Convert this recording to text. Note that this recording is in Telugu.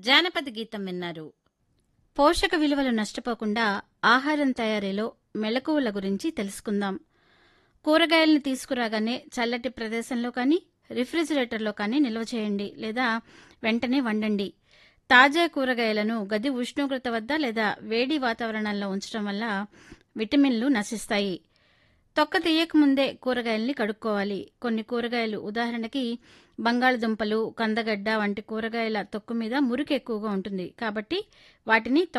జానపద గీతం విన్నారు పోషక విలువలు నష్టపోకుండా ఆహారం తయారీలో మెలకువల గురించి తెలుసుకుందాం కూరగాయలను తీసుకురాగానే చల్లటి ప్రదేశంలో కానీ రిఫ్రిజిరేటర్లో కానీ నిల్వ చేయండి లేదా వెంటనే వండండి తాజా కూరగాయలను గది ఉష్ణోగ్రత వద్ద లేదా వేడి వాతావరణంలో ఉంచడం వల్ల విటమిన్లు నశిస్తాయి తొక్క తీయకముందే కూరగాయల్ని కడుక్కోవాలి కొన్ని కూరగాయలు ఉదాహరణకి బంగాళదుంపలు కందగడ్డ వంటి కూరగాయల తొక్కు మీద మురికి ఎక్కువగా ఉంటుంది కాబట్టి వాటిని